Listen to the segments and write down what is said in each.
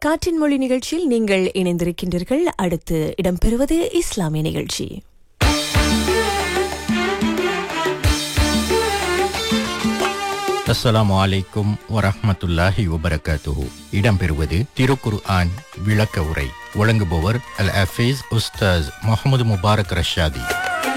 காற்றின் மொழி நிகழ்ச்சியில் நீங்கள் இணைந்திருக்கின்றீர்கள் அடுத்து இடம்பெறுவது இஸ்லாமிய நிகழ்ச்சி அஸ்ஸலாமு அலைக்கும் வரஹ்மத்துல்லாஹி வபரகாத்துஹு இடம்பெறுவது திருக்குர் ஆன் விளக்க உரை வழங்குபவர் அல் அஃபீஸ் உஸ்தாஸ் முகமது முபாரக் ரஷாதி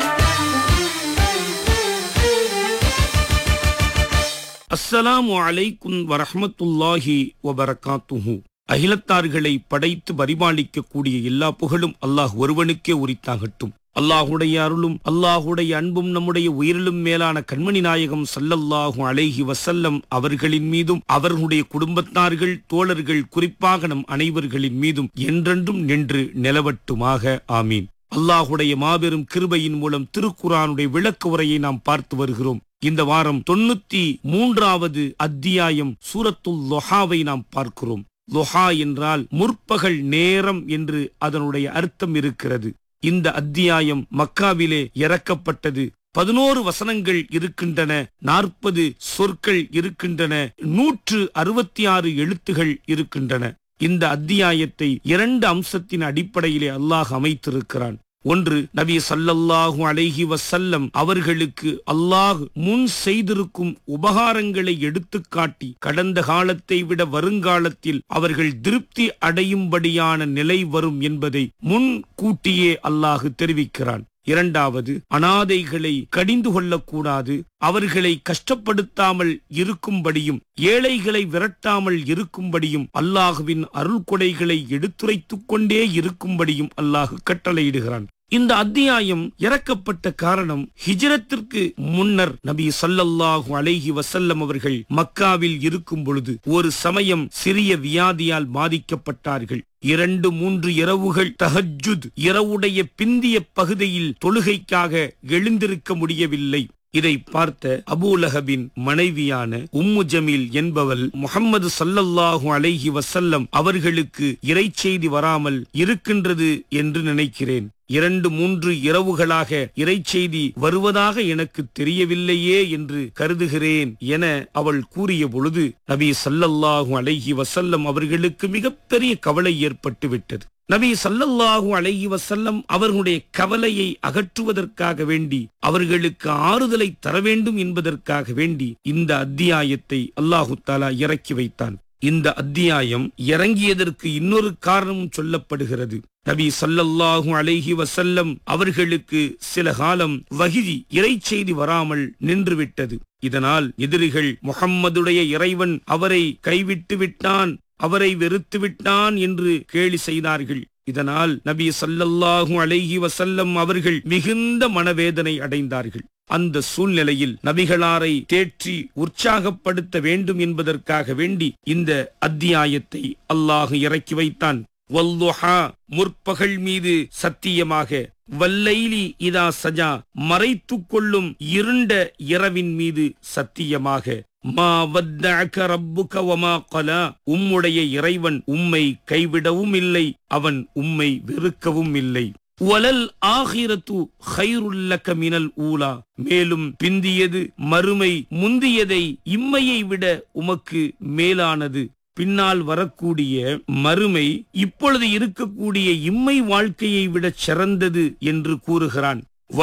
அஸ்ஸலாமு அலைக்கும் வரஹ்மத்துல்லாஹி வபரகாத்துஹு அகிலத்தார்களை படைத்து பரிபாலிக்கக்கூடிய எல்லா புகழும் அல்லாஹ் ஒருவனுக்கே உரித்தாகட்டும் அல்லாஹுடைய அருளும் அல்லாஹுடைய அன்பும் நம்முடைய உயிரிலும் மேலான கண்மணி நாயகம் சல்லல்லாஹு அலைஹி வசல்லம் அவர்களின் மீதும் அவர்களுடைய குடும்பத்தார்கள் தோழர்கள் குறிப்பாக நம் அனைவர்களின் மீதும் என்றென்றும் நின்று நிலவட்டுமாக ஆமீன் அல்லாஹுடைய மாபெரும் கிருபையின் மூலம் திருக்குரானுடைய விளக்க உரையை நாம் பார்த்து வருகிறோம் இந்த வாரம் தொண்ணூத்தி மூன்றாவது அத்தியாயம் சூரத்துல் லொஹாவை நாம் பார்க்கிறோம் லொஹா என்றால் முற்பகல் நேரம் என்று அதனுடைய அர்த்தம் இருக்கிறது இந்த அத்தியாயம் மக்காவிலே இறக்கப்பட்டது பதினோரு வசனங்கள் இருக்கின்றன நாற்பது சொற்கள் இருக்கின்றன நூற்று அறுபத்தி ஆறு எழுத்துகள் இருக்கின்றன இந்த அத்தியாயத்தை இரண்டு அம்சத்தின் அடிப்படையிலே அல்லாஹ் அமைத்திருக்கிறான் ஒன்று நபி சல்லல்லாஹு அலைஹி வசல்லம் அவர்களுக்கு அல்லாஹ் முன் செய்திருக்கும் உபகாரங்களை எடுத்துக்காட்டி கடந்த காலத்தை விட வருங்காலத்தில் அவர்கள் திருப்தி அடையும்படியான நிலை வரும் என்பதை முன் கூட்டியே அல்லாஹ் தெரிவிக்கிறான் இரண்டாவது அனாதைகளை கடிந்து கொள்ளக்கூடாது அவர்களை கஷ்டப்படுத்தாமல் இருக்கும்படியும் ஏழைகளை விரட்டாமல் இருக்கும்படியும் அல்லாஹுவின் அருள் கொடைகளை எடுத்துரைத்துக் கொண்டே இருக்கும்படியும் அல்லாஹ் கட்டளையிடுகிறான் இந்த அத்தியாயம் இறக்கப்பட்ட காரணம் ஹிஜரத்திற்கு முன்னர் நபி சல்லல்லாஹு அலைஹி வசல்லம் அவர்கள் மக்காவில் இருக்கும் பொழுது ஒரு சமயம் சிறிய வியாதியால் பாதிக்கப்பட்டார்கள் இரண்டு மூன்று இரவுகள் தஹஜுத் இரவுடைய பிந்திய பகுதியில் தொழுகைக்காக எழுந்திருக்க முடியவில்லை இதை பார்த்த அபூலஹபின் மனைவியான உம்மு ஜமீல் என்பவள் முகம்மது சல்லல்லாஹு அலைஹி வசல்லம் அவர்களுக்கு இறை செய்தி வராமல் இருக்கின்றது என்று நினைக்கிறேன் இரண்டு மூன்று இரவுகளாக இறை செய்தி வருவதாக எனக்கு தெரியவில்லையே என்று கருதுகிறேன் என அவள் கூறிய பொழுது நபி சல்லல்லாஹு அலைஹி வசல்லம் அவர்களுக்கு மிகப்பெரிய கவலை ஏற்பட்டு விட்டது நபி சல்லல்லாஹு அலைஹி வசல்லம் அவர்களுடைய கவலையை அகற்றுவதற்காக வேண்டி அவர்களுக்கு ஆறுதலை தர வேண்டும் என்பதற்காக வேண்டி இந்த அத்தியாயத்தை அல்லாஹு தாலா இறக்கி வைத்தான் இந்த அத்தியாயம் இறங்கியதற்கு இன்னொரு காரணமும் சொல்லப்படுகிறது நபி சல்லல்லாஹு அலைஹி வசல்லம் அவர்களுக்கு சில காலம் வகிதி இறை செய்தி வராமல் நின்றுவிட்டது இதனால் எதிரிகள் முகம்மதுடைய இறைவன் அவரை கைவிட்டு விட்டான் அவரை வெறுத்து விட்டான் என்று கேலி செய்தார்கள் இதனால் நபி சல்லல்லாஹு அலைஹி வசல்லம் அவர்கள் மிகுந்த மனவேதனை அடைந்தார்கள் அந்த சூழ்நிலையில் நபிகளாரை தேற்றி உற்சாகப்படுத்த வேண்டும் என்பதற்காக வேண்டி இந்த அத்தியாயத்தை அல்லாஹ் இறக்கி வைத்தான் வல்லுஹா முற்பகல் மீது சத்தியமாக வல்லைலி இதா சஜா மறைத்துக் கொள்ளும் இருண்ட இரவின் மீது சத்தியமாக மா வத்தஅக ரப்புக வமா கலா உம்முடைய இறைவன் உம்மை கைவிடவும் இல்லை அவன் உம்மை வெறுக்கவும் இல்லை வலல் ஆகிரத்து ஹைருல்லக மினல் ஊலா மேலும் பிந்தியது மறுமை முந்தியதை இம்மையை விட உமக்கு மேலானது பின்னால் வரக்கூடிய மறுமை இப்பொழுது இருக்கக்கூடிய இம்மை வாழ்க்கையை விட சிறந்தது என்று கூறுகிறான்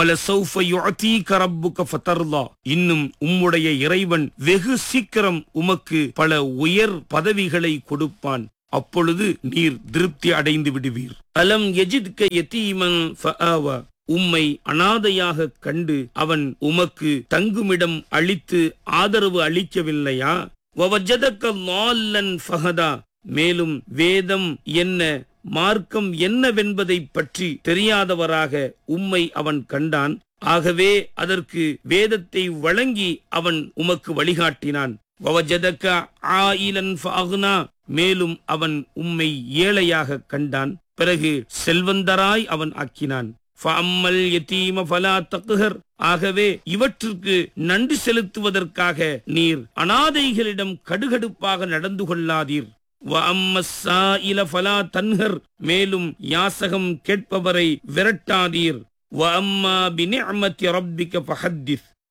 இன்னும் உம்முடைய இறைவன் வெகு சீக்கிரம் உமக்கு பல உயர் பதவிகளை கொடுப்பான் அப்பொழுது நீர் திருப்தி அடைந்து விடுவீர் அலம் எஜித்க யதீமன் ஃபஆவா உம்மை அனாதையாக கண்டு அவன் உமக்கு தங்குமிடம் அளித்து ஆதரவு அளிக்கவில்லையா வவஜதக்க லால்லன் ஃபஹதா மேலும் வேதம் என்ன மார்க்கம் என்னவென்பதை பற்றி தெரியாதவராக உம்மை அவன் கண்டான் ஆகவே அதற்கு வேதத்தை வழங்கி அவன் உமக்கு வழிகாட்டினான் வவஜதக்க ஆயிலன் ஃபாகுனா மேலும் அவன் உம்மை ஏழையாக கண்டான் பிறகு செல்வந்தராய் அவன் ஆக்கினான் ஃபஅம்மல் யதீம ஃபலா தக்ஹர் ஆகவே இவற்றிற்கு நன்றி செலுத்துவதற்காக நீர் அனாதைகளிடம் கடுகடுப்பாக நடந்து கொள்ளாதீர் வஅம்மஸ்ஸாயில ஃபலா தன்ஹர் மேலும் யாசகம் கேட்பவரை விரட்டாதீர் வஅம்மா பினிஅமத்தி ரப்பிக ஃபஹத்திஸ்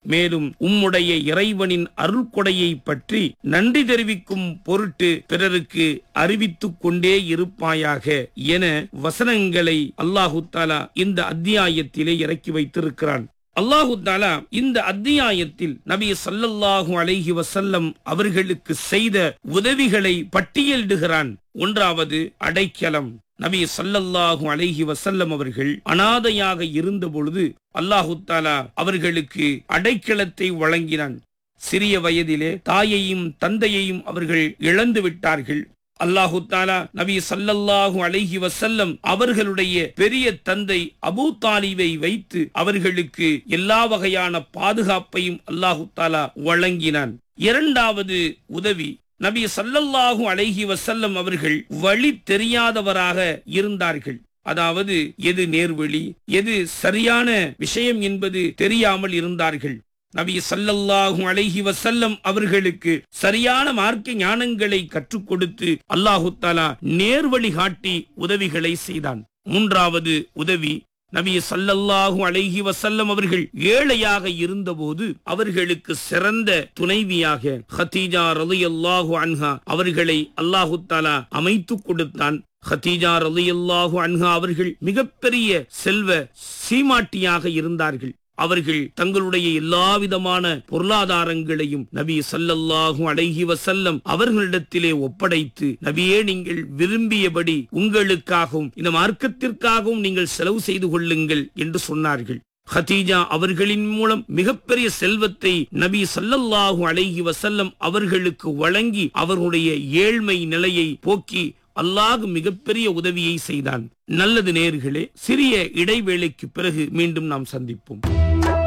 மேலும் உம்முடைய இறைவனின் அருள்கொடையை பற்றி நன்றி தெரிவிக்கும் பொருட்டு பிறருக்கு அறிவித்துக் கொண்டே இருப்பாயாக என வசனங்களை அல்லாஹு தாலா இந்த அத்தியாயத்திலே இறக்கி வைத்திருக்கிறான் அல்லாஹு தாலா இந்த அத்தியாயத்தில் நபி ஸல்லல்லாஹு அலைஹி வஸல்லம் அவர்களுக்கு செய்த உதவிகளை பட்டியலிடுகிறான் ஒன்றாவது அடைக்கலம் நபி ஸல்லல்லாஹு அலைஹி வஸல்லம் அவர்கள் அனாதையாக இருந்த பொழுது அல்லாஹு தாலா அவர்களுக்கு அடைக்கலத்தை வழங்கினான் சிறிய வயதிலே தாயையும் தந்தையையும் அவர்கள் இழந்து விட்டார்கள் அல்லாஹு தாலா நபி ஸல்லல்லாஹு அலைஹி வஸல்லம் அவர்களுடைய பெரிய தந்தை அபூ தாலிபை வைத்து அவர்களுக்கு எல்லா வகையான பாதுகாப்பையும் அல்லாஹு தாலா வழங்கினான் இரண்டாவது உதவி நபி ஸல்லல்லாஹு அலைஹி வஸல்லம் அவர்கள் வழி தெரியாதவராக இருந்தார்கள் அதாவது எது நேர்வழி எது சரியான விஷயம் என்பது தெரியாமல் இருந்தார்கள் நபி ஸல்லல்லாஹு அலைஹி வஸல்லம் அவர்களுக்கு சரியான மார்க்க ஞானங்களை கற்றுக் கொடுத்து அல்லாஹு தாலா நேர்வழி காட்டி உதவிகளை செய்தான் மூன்றாவது உதவி நபி ஸல்லல்லாஹு அலைஹி வஸல்லம் அவர்கள் ஏழையாக இருந்தபோது அவர்களுக்கு சிறந்த துணைவியாக ஹதீஜா ரலியல்லாஹு அன்ஹா அவர்களை அல்லாஹு தாலா அமைத்துக் கொடுத்தான் ஹதீஜா ரலியல்லாஹு அன்ஹா அவர்கள் மிகப்பெரிய செல்வ சீமாட்டியாக இருந்தார்கள் அவர்கள் தங்களுடைய எல்லா விதமான பொருளாதாரங்களையும் நபி ஸல்லல்லாஹு அலைஹி வஸல்லம் அவர்களிடத்திலே ஒப்படைத்து நபியே நீங்கள் விரும்பியபடி உங்களுக்காகவும் இந்த மார்க்கத்திற்காகவும் நீங்கள் செலவு செய்து கொள்ளுங்கள் என்று சொன்னார்கள் ஹதீஜா அவர்களின் மூலம் மிகப்பெரிய செல்வத்தை நபி ஸல்லல்லாஹு அலைஹி வஸல்லம் அவர்களுக்கு வழங்கி அவர்களுடைய ஏழ்மை நிலையை போக்கி அல்லாஹ் மிகப்பெரிய உதவியை செய்தான் நல்லது நேர்களே சிறிய இடைவேளைக்கு பிறகு மீண்டும் நாம் சந்திப்போம்